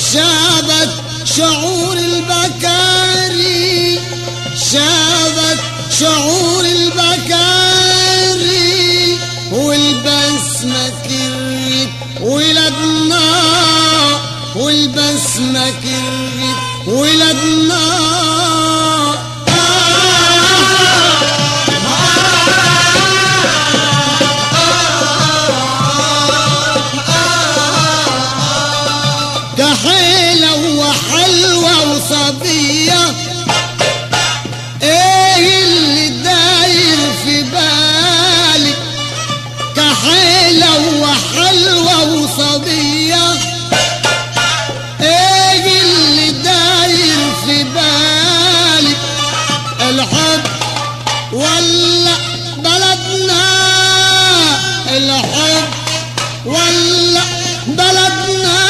شابت شعور البكاري شابت شعور البكاري والبسمة كرت ولدنا والبسمة كرت ولدنا كحيلة وحلوة وصبية ايه اللي داير في بالك كحيلة وحلوة وصبية ايه اللي داير في بالك الحب ولا بلدنا الحب ولا بلدنا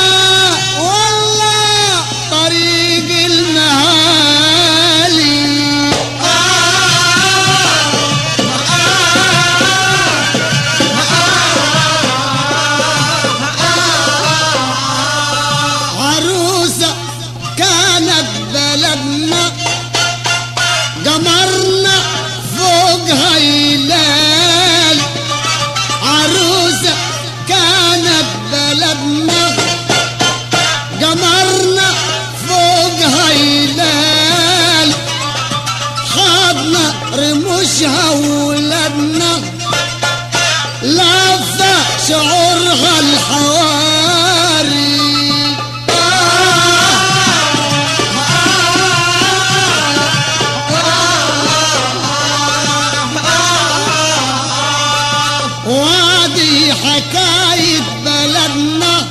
ولا طريق المهالي عروسة كانت بلدنا قمرنا فوقها يلال عروسة كانت بلدنا قمرنا فوقها يلال خاضنا رموشها ولدنا لفة شعورها الحواري وادي حكاية بلدنا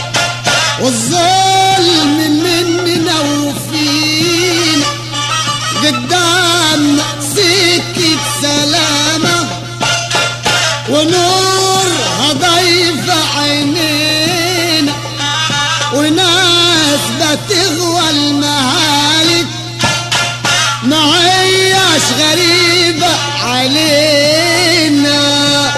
والظلم مننا وفينا قدامنا سكة سلامة ونورها ضيف عينينا وناس بتغوى المهالك ما هياش غريبة علينا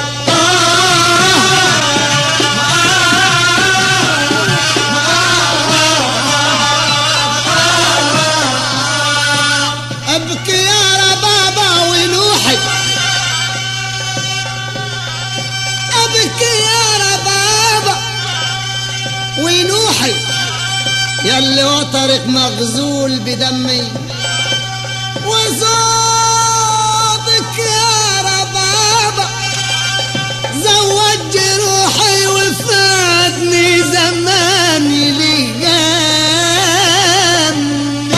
ابكي يا ربابا ونوحي ابكي يا ربابا ونوحي ياللي وطرك مغزول بدمي وصوتك يا ربابا زود جروحي وفاتني زماني ليام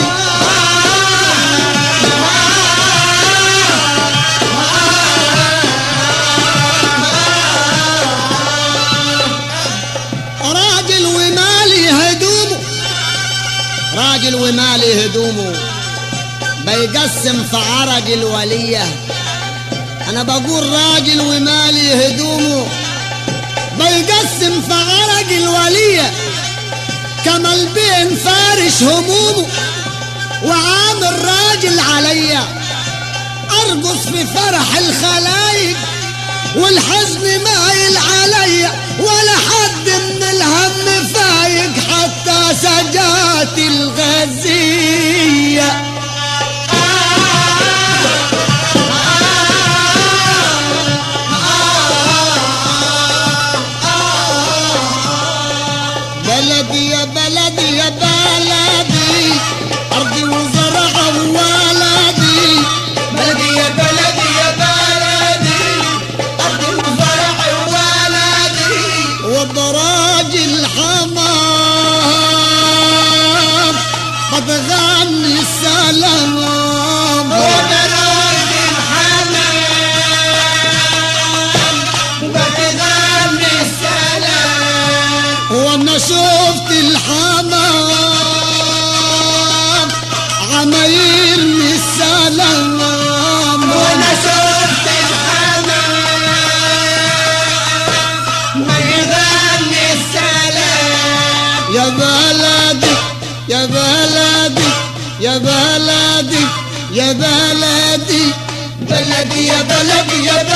راجل ومالي هدومه راجل ومالي هدومه بيقسم في عرق الولية أنا بقول راجل ومالي هدومه بيقسم في عرق الولية كما البين فارش همومه وعامل راجل عليا أرقص في فرح الخلايق والحزن مايل عليا ولا حد من الهم فايق حتى سجات الغزية بلدي يا بلدي يا بلدي أرضي وزرع وولدي بلدي يا بلدي يا بلدي أرض وزرع ولدي وبراج الحمام قد غني السلام وبراج الحمام بتغني السلام وانا شفت الحمام عمايلني السلام وانا شفت الحمام بيغني السلام يا بلدي يا بلدي يا بلدي يا بلدي بلدي يا بلدي يا